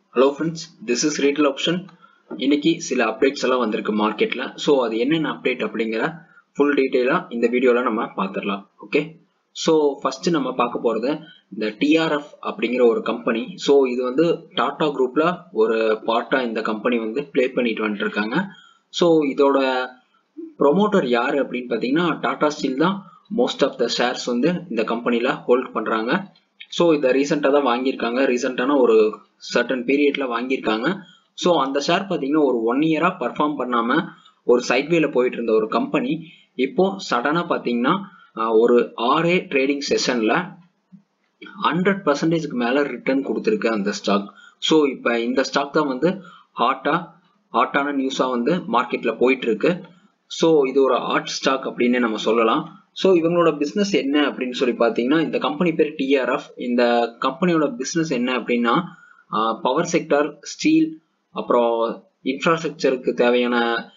hello friends this is retail option இன்னைக்கு சில updates எல்லாம் வந்திருக்கு மார்க்கெட்ல ஸோ அது என்னென்ன அப்டேட் அப்படிங்கிற ஃபுல் டீட்டெயிலாக இந்த வீடியோவில் நம்ம பார்த்துடலாம் ஓகே ஸோ ஃபர்ஸ்ட் நம்ம பார்க்க போகிறது இந்த டிஆர்எஃப் அப்படிங்கிற ஒரு கம்பெனி ஸோ இது வந்து டாடா குரூப்ல ஒரு பார்ட்டாக இந்த கம்பெனி வந்து ப்ளே பண்ணிட்டு வந்துட்டு இருக்காங்க ஸோ இதோட ப்ரொமோட்டர் யார் அப்படின்னு பார்த்தீங்கன்னா டாடா ஸ்டீல் தான் மோஸ்ட் ஆஃப் த ஷேர்ஸ் வந்து இந்த கம்பெனியில் ஹோல்ட் பண்ணுறாங்க ஸோ இதை ரீசெண்டாக தான் வாங்கியிருக்காங்க ரீசெண்டான ஒரு சர்டன் பீரியட்ல வாங்கியிருக்காங்க ஸோ அந்த ஷேர் பார்த்தீங்கன்னா ஒரு ஒன் இயராக பர்ஃபார்ம் பண்ணாமல் ஒரு சைட்வேல போயிட்டு இருந்த ஒரு கம்பெனி இப்போ சடனாக பார்த்தீங்கன்னா ஒரு ஆர்ஏ ட்ரேடிங் செஷனில் ஹண்ட்ரட் பர்சன்டேஜ்க்கு மேலே ரிட்டர்ன் கொடுத்துருக்கு அந்த ஸ்டாக் ஸோ இப்போ இந்த ஸ்டாக் தான் வந்து ஹாட்டாக ஹாட்டான நியூஸாக வந்து மார்க்கெட்டில் போயிட்டு இருக்கு ஸோ இது ஒரு ஹாட் ஸ்டாக் அப்படின்னு நம்ம சொல்லலாம் ஸோ இவங்களோட பிஸ்னஸ் என்ன அப்படின்னு சொல்லி பார்த்தீங்கன்னா இந்த கம்பெனி பேர் டிஆர்எஃப் இந்த கம்பெனியோட பிஸ்னஸ் என்ன அப்படின்னா பவர் செக்டார் ஸ்டீல் அப்புறம் இன்ஃப்ராஸ்ட்ரக்சருக்கு தேவையான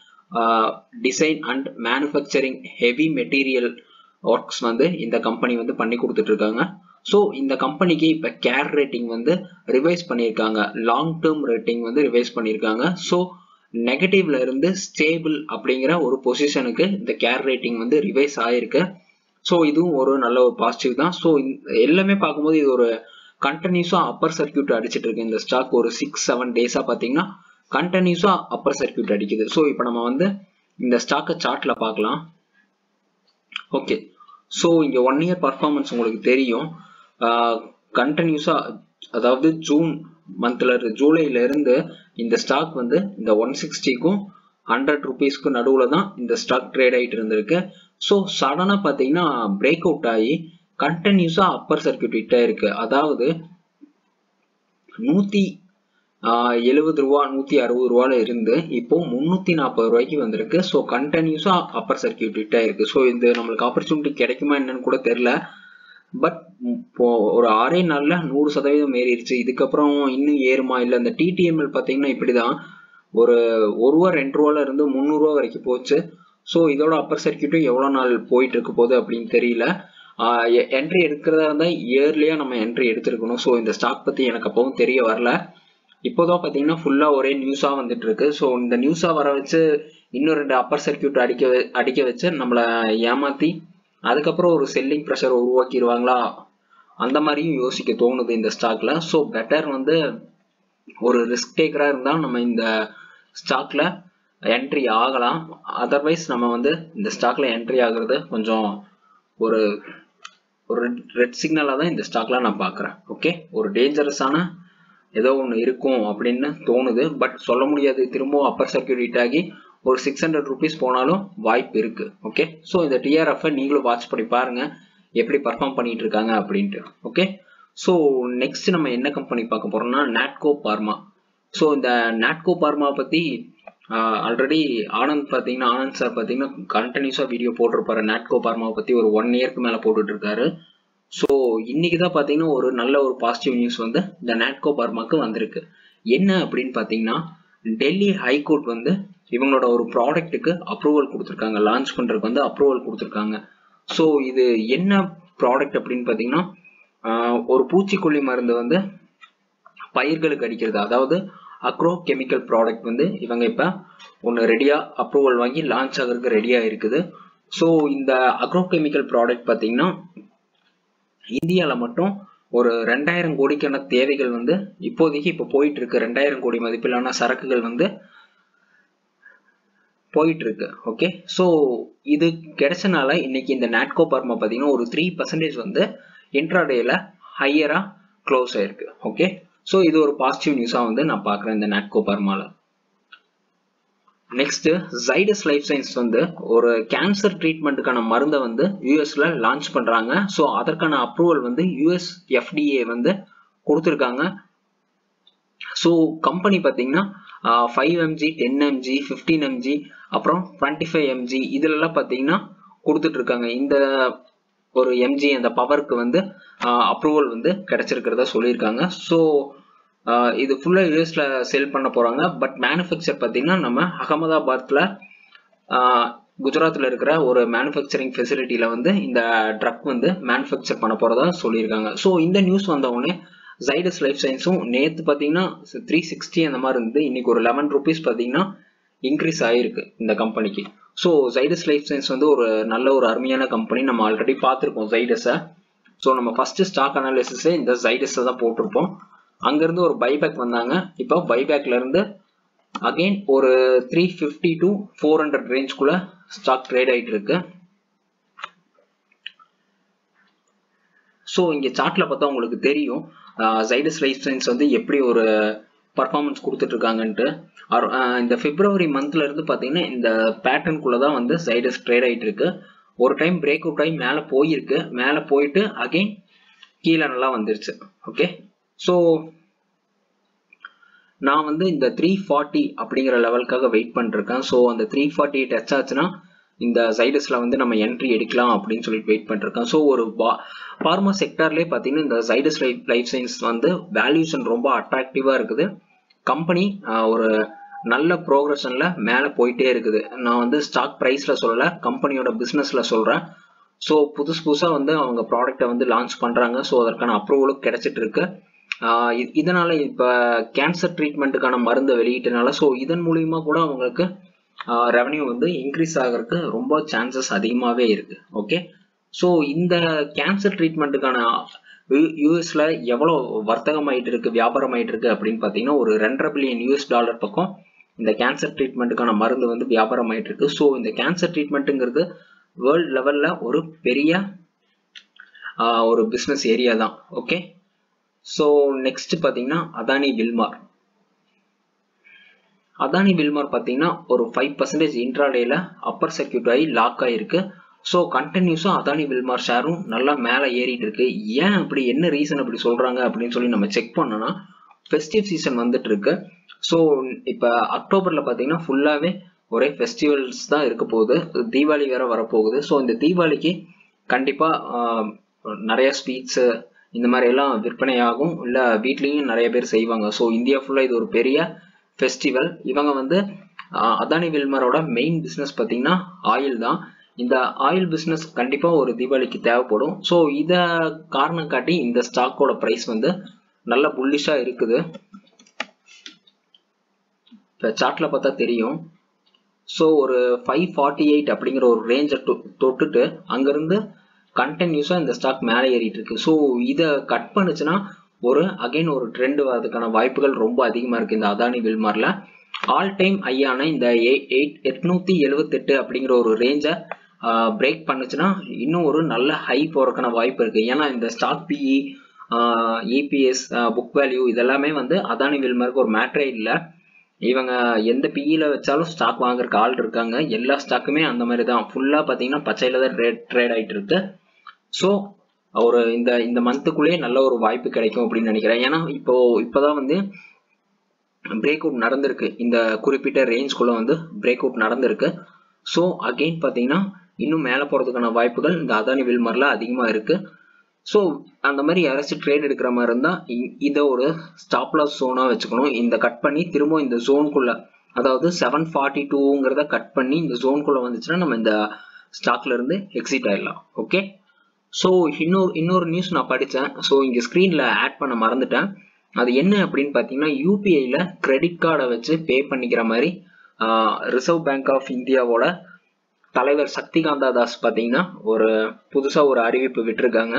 design and manufacturing heavy material works வந்து இந்த கம்பெனி வந்து பண்ணி கொடுத்துட்டு இருக்காங்க ஸோ இந்த கம்பெனிக்கு இப்போ கேர் ரேட்டிங் வந்து ரிவைஸ் பண்ணியிருக்காங்க லாங் டேர்ம் ரேட்டிங் வந்து ரிவைஸ் பண்ணியிருக்காங்க ஸோ நெகட்டிவ்ல இருந்து ஸ்டேபிள் அப்படிங்கிற ஒரு பொசிஷனுக்கு இந்த கேர் ரேட்டிங் வந்து ரிவைஸ் ஆயிருக்கு ஸோ இதுவும் ஒரு நல்ல ஒரு பாசிட்டிவ் தான் ஸோ எல்லாமே பார்க்கும்போது இது ஒரு கண்டினியூஸாக அப்பர் சர்க்கியூட் அடிச்சிட்டு இருக்கு இந்த ஸ்டாக் ஒரு சிக்ஸ் செவன் டேஸாக பார்த்தீங்கன்னா கண்டினியூஸாக அப்பர் சர்க்கியூட் அடிக்குது ஸோ இப்போ நம்ம வந்து இந்த ஸ்டாக்கை சார்ட்ல பார்க்கலாம் ஓகே ஸோ இங்கே ஒன் இயர் பர்ஃபார்மன்ஸ் உங்களுக்கு தெரியும் கண்டினியூஸாக அதாவது ஜூன் மந்த்ல இருந்து ஜூலைல இருந்து இந்த ஸ்டாக் வந்து இந்த ஒன் சிக்ஸ்டிக்கும் ஹண்ட்ரட் ருபீஸ்க்கு நடுவில் தான் இந்த ஸ்டாக் ட்ரேட் ஆகிட்டு இருந்திருக்கு ஸோ சடனாக பார்த்தீங்கன்னா பிரேக் அவுட் ஆகி கண்டினியூஸாக அப்பர் சர்க்கியூட் ஹிட் ஆயிருக்கு அதாவது நூற்றி எழுபது ரூபா நூற்றி அறுபது ரூபால இருந்து இப்போ முந்நூற்றி நாற்பது ரூபாய்க்கு வந்திருக்கு ஸோ கண்டினியூஸாக அப்பர் சர்க்கியூட் ஹிட் ஆயிருக்கு ஸோ இது நம்மளுக்கு ஆப்பர்ச்சுனிட்டி கிடைக்குமா என்னன்னு கூட தெரில பட் இப்போ ஒரு ஆறே நாள்ல நூறு சதவீதம் ஏறிடுச்சு இதுக்கப்புறம் இன்னும் ஏறுமா இல்லை இந்த டிடிஎம்எல் பார்த்தீங்கன்னா இப்படிதான் ஒரு ஒரு ரூபா ரெண்டு ரூபால இருந்து முந்நூறுரூவா வரைக்கும் போச்சு ஸோ இதோட அப்பர் சர்க்கியூட்டும் எவ்வளோ நாள் போயிட்டு இருக்க போகுது அப்படின்னு தெரியல என்ட்ரி எடுக்கிறதா இருந்தால் இயர்லியாக நம்ம என்ட்ரி எடுத்திருக்கணும் ஸோ இந்த ஸ்டாக் பற்றி எனக்கு அப்பவும் தெரிய வரல இப்போதான் பார்த்தீங்கன்னா ஃபுல்லாக ஒரே நியூஸாக வந்துட்டு இருக்கு ஸோ இந்த நியூஸாக வர வச்சு இன்னும் ரெண்டு அப்பர் சர்க்கியூட் அடிக்க அடிக்க வச்சு நம்மளை ஏமாற்றி அதுக்கப்புறம் ஒரு செல்லிங் ப்ரெஷர் உருவாக்கிடுவாங்களா அந்த மாதிரியும் யோசிக்க தோணுது இந்த ஸ்டாக்ல ஸோ பெட்டர் வந்து ஒரு ரிஸ்க் டேக்கராக இருந்தால் நம்ம இந்த ஸ்டாக்ல என்ட்ரி ஆகலாம் அதர்வைஸ் நம்ம வந்து இந்த ஸ்டாக்ல என்ட்ரி ஆகுறது கொஞ்சம் ஒரு ஒரு ரெட் சிக்னலாக தான் இந்த ஸ்டாக்ல நான் பார்க்குறேன் ஓகே ஒரு டேஞ்சரஸான ஏதோ ஒன்று இருக்கும் அப்படின்னு தோணுது பட் சொல்ல முடியாது திரும்பவும் அப்பர் சர்க்கியூட் ஹிட் ஆகி ஒரு சிக்ஸ் ஹண்ட்ரட் ருபீஸ் போனாலும் வாய்ப்பு இருக்கு ஓகே ஸோ இந்த டிஆர்எஃப் நீங்களும் வாட்ச் பண்ணி பாருங்க எப்படி பர்ஃபார்ம் பண்ணிட்டு இருக்காங்க அப்படின்ட்டு ஓகே ஸோ நெக்ஸ்ட் நம்ம என்ன கம்பெனி பார்க்க போறோம்னா நாட்கோ பார்மா ஸோ இந்த நாட்கோ பார்மா பத்தி ஆல்ரெடி ஆனந்த் பார்த்தீங்கன்னா ஆனந்த் சார் பார்த்தீங்கன்னா கண்டினியூஸாக வீடியோ போட்டிருப்பாரு நாட்கோ பார்மாவை பற்றி ஒரு ஒன் இயர்க்கு மேலே போட்டுட்டு இருக்காரு ஸோ இன்னைக்கு தான் பார்த்தீங்கன்னா ஒரு நல்ல ஒரு பாசிட்டிவ் நியூஸ் வந்து இந்த நாட்கோ பார்மாக்கு வந்திருக்கு என்ன அப்படின்னு பார்த்தீங்கன்னா டெல்லி ஹைகோர்ட் வந்து இவங்களோட ஒரு ப்ராடக்ட்டுக்கு அப்ரூவல் கொடுத்துருக்காங்க லான்ச் பண்ணுறதுக்கு வந்து அப்ரூவல் கொடுத்துருக்காங்க ஸோ இது என்ன ப்ராடக்ட் அப்படின்னு பார்த்தீங்கன்னா ஒரு பூச்சிக்கொல்லி மருந்து வந்து பயிர்களுக்கு அடிக்கிறது அதாவது அக்ரோ கெமிக்கல் ப்ராடக்ட் வந்து இவங்க இப்போ ஒன்று ரெடியாக அப்ரூவல் வாங்கி லான்ச் ஆகிறதுக்கு ரெடியாக இருக்குது ஸோ இந்த அக்ரோ கெமிக்கல் ப்ராடக்ட் பார்த்தீங்கன்னா இந்தியாவில் மட்டும் ஒரு ரெண்டாயிரம் கோடிக்கான தேவைகள் வந்து இப்போதைக்கு இப்போ போயிட்டு இருக்கு ரெண்டாயிரம் கோடி மதிப்பிலான சரக்குகள் வந்து போயிட்டு இருக்கு ஓகே ஸோ இது கிடைச்சனால இன்னைக்கு இந்த நாட்கோ பார்மா பார்த்தீங்கன்னா ஒரு த்ரீ பர்சன்டேஜ் வந்து இன்ட்ராடேல ஹையரா க்ளோஸ் ஆயிருக்கு ஓகே ஸோ இது ஒரு பாசிட்டிவ் நியூஸாக வந்து நான் பார்க்குறேன் இந்த நாட்கோ பார்மால நெக்ஸ்ட் ஜைடஸ் லைஃப் சயின்ஸ் வந்து ஒரு கேன்சர் ட்ரீட்மெண்ட்டுக்கான மருந்தை வந்து யூஎஸ்ல லான்ச் பண்றாங்க ஸோ அதற்கான அப்ரூவல் வந்து யூஎஸ் எஃப்டிஏ வந்து கொடுத்துருக்காங்க ஸோ கம்பெனி பார்த்தீங்கன்னா five MG ten MG fifteen MG அப்புறம் டுவெண்ட்டி ஃபைவ் எம்ஜி இதுலலாம் பார்த்தீங்கன்னா கொடுத்துட்டு இருக்காங்க இந்த ஒரு எம்ஜி அந்த பவருக்கு வந்து அப்ரூவல் வந்து கிடைச்சிருக்கிறதா சொல்லியிருக்காங்க ஸோ இது ஃபுல்லாக யூஎஸ்ல சேல் பண்ண போறாங்க பட் மேனுஃபேக்சர் பார்த்தீங்கன்னா நம்ம அகமதாபாத்ல குஜராத்தில் இருக்கிற ஒரு மேனுஃபேக்சரிங் ஃபெசிலிட்டியில வந்து இந்த ட்ரக் வந்து மேனுஃபேக்சர் பண்ண போறதா சொல்லியிருக்காங்க ஸோ இந்த நியூஸ் வந்த உடனே ஜைடஸ் லைஃப் சயின்ஸும் நேற்று பார்த்தீங்கன்னா த்ரீ சிக்ஸ்டி அந்த மாதிரி இருந்தது இன்னைக்கு ஒரு லெவன் ருபீஸ் பார்த்தீங்கன்னா இன்க்ரீஸ் ஆகிருக்கு இந்த கம்பெனிக்கு ஸோ ஜைடஸ் லைஃப் சயின்ஸ் வந்து ஒரு நல்ல ஒரு அருமையான கம்பெனி நம்ம ஆல்ரெடி பார்த்துருக்கோம் ஜைடஸை ஸோ நம்ம ஃபர்ஸ்ட் ஸ்டாக் அனாலிசிஸே இந்த ஜைடஸை தான் போட்டிருப்போம் அங்கேருந்து ஒரு பைபேக் வந்தாங்க இப்போ பைபேக்ல இருந்து அகெயின் ஒரு three fifty to four hundred ரேஞ்ச்குள்ள ஸ்டாக் ட்ரேட் ஆகிட்டு இருக்கு ஸோ இங்கே சார்ட்ல பார்த்தா உங்களுக்கு தெரியும் ஜைடஸ் லைஃப் சயின்ஸ் வந்து எப்படி ஒரு பர்ஃபார்மன்ஸ் கொடுத்துட்டு இருக்காங்கன்ட்டு இந்த பிப்ரவரி மந்த்ல இருந்து பார்த்தீங்கன்னா இந்த பேட்டர்னுக்குள்ள தான் வந்து ஜைடஸ் ட்ரேட் ஆகிட்டு இருக்கு ஒரு டைம் பிரேக் அவுட் ஆகி மேலே போயிருக்கு மேலே போயிட்டு அகெயின் கீழே நல்லா வந்துருச்சு ஓகே ஸோ நான் வந்து இந்த த்ரீ ஃபார்ட்டி அப்படிங்கிற லெவலுக்காக வெயிட் பண்ணிருக்கேன் ஸோ அந்த த்ரீ ஃபார்ட்டி டச் ஆச்சுன்னா இந்த ஜைடஸ்ல வந்து நம்ம என்ட்ரி எடுக்கலாம் அப்படின்னு சொல்லிட்டு வெயிட் பண்ணிருக்கேன் ஸோ ஒரு ஃபார்மா செக்டர்லேயே பார்த்தீங்கன்னா இந்த ஜைடஸ் லைஃப் லைஃப் சயின்ஸ் வந்து வேல்யூஷன் ரொம்ப அட்ராக்டிவாக இருக்குது கம்பெனி ஒரு நல்ல ப்ரோக்ரஷனில் மேலே போயிட்டே இருக்குது நான் வந்து ஸ்டாக் ப்ரைஸில் சொல்லலை கம்பெனியோட பிஸ்னஸில் சொல்கிறேன் ஸோ புதுசு புதுசாக வந்து அவங்க ப்ராடக்டை வந்து லான்ச் பண்ணுறாங்க ஸோ அதற்கான அப்ரூவலும் கிடைச்சிட்டு இருக்கு இதனால இப்போ கேன்சர் ட்ரீட்மெண்ட்டுக்கான மருந்தை வெளியிட்டனால ஸோ இதன் மூலியமா கூட அவங்களுக்கு ரெவன்யூ வந்து இன்க்ரீஸ் ஆகிறதுக்கு ரொம்ப சான்சஸ் அதிகமாகவே இருக்கு ஓகே ஸோ இந்த கேன்சர் ட்ரீட்மெண்ட்டுக்கான யூஎஸ்ல எவ்வளோ வர்த்தகம் ஆயிட்டு இருக்கு வியாபாரம் ஆயிட்டு இருக்கு அப்படின்னு பார்த்தீங்கன்னா ஒரு ரெண்டரை பில்லியன் யூஎஸ் டாலர் பக்கம் இந்த கேன்சர் ட்ரீட்மெண்ட்டுக்கான மருந்து வந்து வியாபாரம் ஆயிட்டு இருக்கு ஸோ இந்த கேன்சர் ட்ரீட்மெண்ட்டுங்கிறது வேர்ல்ட் லெவல்ல ஒரு பெரிய ஒரு பிஸ்னஸ் ஏரியா தான் ஓகே ஸோ நெக்ஸ்ட் பார்த்தீங்கன்னா அதானி வில்மார் அதானி வில்மார் பார்த்தீங்கன்னா ஒரு ஃபைவ் பர்சன்டேஜ் இன்ட்ராடேல அப்பர் சர்க்கியூட் ஆகி லாக் ஆகிருக்கு ஸோ கண்டினியூஸாக அதானி வில்மார் ஷேரும் நல்லா மேலே ஏறிட்டு இருக்கு ஏன் அப்படி என்ன ரீசன் அப்படி சொல்றாங்க அப்படின்னு சொல்லி நம்ம செக் பண்ணோம்னா ஃபெஸ்டிவ் சீசன் வந்துட்டு இருக்கு ஸோ இப்போ அக்டோபர்ல பார்த்தீங்கன்னா ஃபுல்லாகவே ஒரே ஃபெஸ்டிவல்ஸ் தான் இருக்க போகுது தீபாவளி வேற வரப்போகுது ஸோ இந்த தீபாவளிக்கு கண்டிப்பாக நிறைய ஸ்வீட்ஸு இந்த மாதிரி எல்லாம் விற்பனை ஆகும் இல்லை வீட்லேயும் நிறைய பேர் செய்வாங்க ஸோ இந்தியா ஃபுல்லாக இது ஒரு பெரிய ஃபெஸ்டிவல் இவங்க வந்து அதானி வில்மரோட மெயின் பிஸ்னஸ் பார்த்தீங்கன்னா ஆயில் தான் இந்த ஆயில் பிஸ்னஸ் கண்டிப்பாக ஒரு தீபாவளிக்கு தேவைப்படும் ஸோ இதை காரணம் காட்டி இந்த ஸ்டாக்கோட ப்ரைஸ் வந்து நல்ல புல்லிஷாக இருக்குது இப்போ சார்ட்டில் பார்த்தா தெரியும் ஸோ ஒரு ஃபைவ் ஃபார்ட்டி எயிட் அப்படிங்கிற ஒரு ரேஞ்சை தொட்டுட்டு அங்கேருந்து கண்டினியூஸாக இந்த ஸ்டாக் மேலே ஏறிட்டு இருக்கு ஸோ இதை கட் பண்ணுச்சுன்னா ஒரு அகைன் ஒரு ட்ரெண்ட் வரதுக்கான வாய்ப்புகள் ரொம்ப அதிகமாக இருக்கு இந்த அதானி வில்மார்ல ஆல் டைம் ஐயான இந்த எயிட் எட்நூத்தி எழுவத்தெட்டு அப்படிங்கிற ஒரு ரேஞ்சை பிரேக் பண்ணுச்சுன்னா இன்னும் ஒரு நல்ல ஹை போறதுக்கான வாய்ப்பு இருக்கு ஏன்னா இந்த stock PE EPS book value இதெல்லாமே வந்து அதானி வில்மார்க்கு ஒரு மேட்ரே இல்லை இவங்க எந்த பிஇல வச்சாலும் ஸ்டாக் வாங்குறதுக்கு ஆள் இருக்காங்க எல்லா ஸ்டாக்குமே அந்த மாதிரி தான் ஃபுல்லாக பார்த்தீங்கன்னா பச்சையில தான் ட்ரேட் ட்ரேட் ஆகிட்டு இருக்கு ஸோ ஒரு இந்த இந்த மந்த்துக்குள்ளேயே நல்ல ஒரு வாய்ப்பு கிடைக்கும் அப்படின்னு நினைக்கிறேன் ஏன்னா இப்போ இப்போதான் வந்து பிரேக் அவுட் நடந்திருக்கு இந்த குறிப்பிட்ட ரேஞ்ச்குள்ள வந்து பிரேக் அவுட் நடந்திருக்கு ஸோ அகெயின் பார்த்தீங்கன்னா இன்னும் மேலே போகிறதுக்கான வாய்ப்புகள் இந்த அதானி வில்மர்ல அதிகமாக இருக்கு ஸோ அந்த மாதிரி யாராச்சும் ட்ரேட் எடுக்கிற மாதிரி இருந்தால் இதை ஒரு ஸ்டாப் லாஸ் ஜோனாக வச்சுக்கணும் இந்த கட் பண்ணி திரும்ப இந்த ஜோனுக்குள்ள அதாவது செவன் ஃபார்ட்டி டூங்கிறத கட் பண்ணி இந்த ஜோனுக்குள்ள வந்துச்சுன்னா நம்ம இந்த ஸ்டாக்ல இருந்து எக்ஸிட் ஆயிடலாம் ஓகே ஸோ இன்னொரு இன்னொரு நியூஸ் நான் படித்தேன் ஸோ இங்கே ஸ்க்ரீனில் ஆட் பண்ண மறந்துட்டேன் அது என்ன அப்படின்னு பார்த்தீங்கன்னா யூபிஐல கிரெடிட் கார்டை வச்சு பே பண்ணிக்கிற மாதிரி ரிசர்வ் பேங்க் ஆஃப் இந்தியாவோட தலைவர் சக்திகாந்தா தாஸ் பார்த்தீங்கன்னா ஒரு புதுசாக ஒரு அறிவிப்பு விட்டுருக்காங்க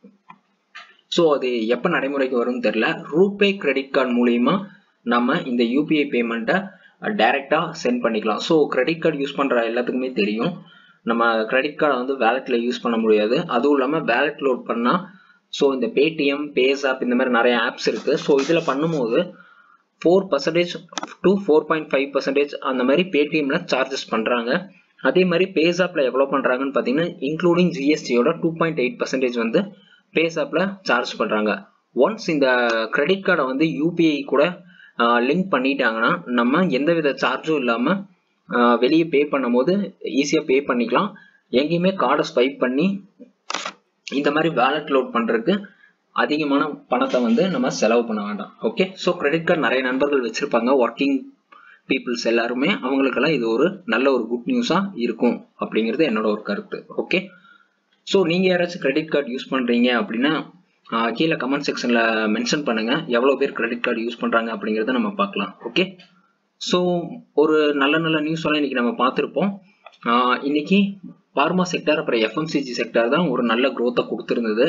ஸோ அது எப்போ நடைமுறைக்கு வரும்னு தெரில ரூபே கிரெடிட் கார்டு மூலியமா நம்ம இந்த யூபிஐ பேமெண்ட்டை டைரெக்டாக சென்ட் பண்ணிக்கலாம் ஸோ கிரெடிட் கார்டு யூஸ் பண்ணுற எல்லாத்துக்குமே தெரியும் நம்ம கிரெடிட் கார்டை வந்து வேலெட்ல யூஸ் பண்ண முடியாது அதுவும் இல்லாமல் வேலெட் லோட் பண்ணால் ஸோ இந்த பேடிஎம் பேஸ்ஆப் இந்த மாதிரி நிறைய ஆப்ஸ் இருக்கு ஸோ இதில் பண்ணும்போது four percentage to four point five percentage அந்த மாதிரி பேடிஎம்ல சார்ஜஸ் பண்ணுறாங்க அதே மாதிரி பேஸ்ஆப்ல எவ்வளோ பண்ணுறாங்கன்னு பார்த்தீங்கன்னா இன்க்ளூடிங் ஜிஎஸ்டியோட டூ பாயிண்ட் எயிட் பர்சன்டேஜ் வந்து பேஸ்ஆப்ல சார்ஜ் பண்ணுறாங்க ஒன்ஸ் இந்த கிரெடிட் கார்டை வந்து யூபிஐ கூட லிங்க் பண்ணிட்டாங்கன்னா நம்ம எந்தவித சார்ஜும் இல்லாமல் வெளியே பே பண்ணும்போது ஈஸியாக பே பண்ணிக்கலாம் எங்கேயுமே கார்டை ஸ்வைப் பண்ணி இந்த மாதிரி வேலட் லோட் பண்ணுறதுக்கு அதிகமான பணத்தை வந்து நம்ம செலவு பண்ண வேண்டாம் ஓகே ஸோ கிரெடிட் கார்டு நிறைய நண்பர்கள் வச்சுருப்பாங்க ஒர்க்கிங் பீப்புள்ஸ் எல்லாருமே அவங்களுக்கெல்லாம் இது ஒரு நல்ல ஒரு குட் நியூஸாக இருக்கும் அப்படிங்கிறது என்னோட ஒரு கருத்து ஓகே ஸோ நீங்கள் யாராச்சும் கிரெடிட் கார்டு யூஸ் பண்ணுறீங்க அப்படின்னா கீழே கமெண்ட் செக்ஷனில் மென்ஷன் பண்ணுங்கள் எவ்வளோ பேர் கிரெடிட் கார்டு யூஸ் பண்ணுறாங்க அப்படிங்கிறத நம்ம பார்க்கலாம் ஓகே ஸோ ஒரு நல்ல நல்ல நியூஸ் எல்லாம் இன்னைக்கு நம்ம பார்த்துருப்போம் இன்னைக்கு பார்மா செக்டார் அப்புறம் எஃப்எம்சிஜி செக்டார் தான் ஒரு நல்ல க்ரோத்தை கொடுத்துருந்தது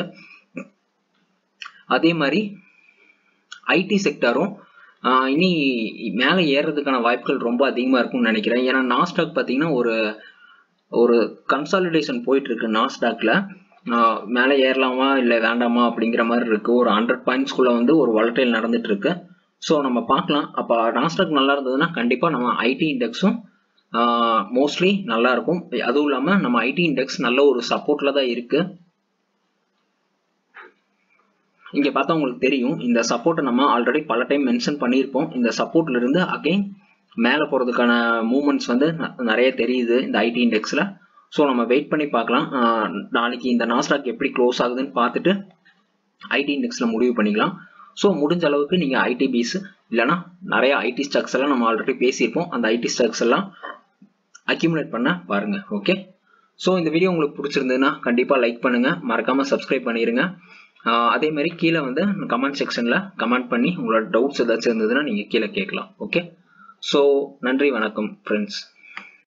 அதே மாதிரி ஐடி செக்டாரும் இனி மேலே ஏறுறதுக்கான வாய்ப்புகள் ரொம்ப அதிகமாக இருக்கும்னு நினைக்கிறேன் ஏன்னா நாஸ்டாக் பார்த்தீங்கன்னா ஒரு ஒரு கன்சாலிடேஷன் போயிட்டு இருக்கு நாஸ்டாக்ல மேலே ஏறலாமா இல்லை வேண்டாமா அப்படிங்கிற மாதிரி இருக்கு ஒரு ஹண்ட்ரட் பாயிண்ட்ஸ்குள்ள வந்து ஒரு வளட்டைல் நடந்துட்டு இருக்கு ஸோ நம்ம பார்க்கலாம் அப்போ நாஸ்டாக் நல்லா இருந்ததுன்னா கண்டிப்பாக நம்ம ஐடி இண்டெக்ஸும் மோஸ்ட்லி நல்லா இருக்கும் அதுவும் இல்லாமல் நம்ம ஐடி இண்டெக்ஸ் நல்ல ஒரு சப்போர்ட்ல தான் இருக்கு இங்க பார்த்தா உங்களுக்கு தெரியும் இந்த சப்போர்ட்டை நம்ம ஆல்ரெடி பல டைம் மென்ஷன் பண்ணியிருப்போம் இந்த சப்போர்ட்ல இருந்து அகைன் மேலே போகிறதுக்கான மூமெண்ட்ஸ் வந்து நிறைய தெரியுது இந்த ஐடி இண்டெக்ஸில் ஸோ நம்ம வெயிட் பண்ணி பார்க்கலாம் நாளைக்கு இந்த நாஸ்டாக் எப்படி க்ளோஸ் ஆகுதுன்னு பார்த்துட்டு ஐடி இண்டெக்ஸில் முடிவு பண்ணிக்கலாம் ஸோ முடிஞ்ச அளவுக்கு நீங்கள் ஐடிபிஸ் இல்லைனா நிறைய ஐடி ஸ்டாக்ஸ் எல்லாம் நம்ம ஆல்ரெடி பேசியிருப்போம் அந்த ஐடி ஸ்டாக்ஸ் எல்லாம் அக்யூமுலேட் பண்ண பாருங்க ஓகே ஸோ இந்த வீடியோ உங்களுக்கு பிடிச்சிருந்ததுன்னா கண்டிப்பாக லைக் பண்ணுங்க மறக்காம சப்ஸ்கிரைப் பண்ணிடுங்க அதே மாதிரி கீழே வந்து கமெண்ட் செக்ஷனில் கமெண்ட் பண்ணி உங்களோட டவுட்ஸ் ஏதாச்சும் இருந்ததுன்னா நீங்கள் கீழே கேட்கலாம் ஓகே ஸோ நன்றி வணக்கம் ஃப்ரெண்ட்ஸ்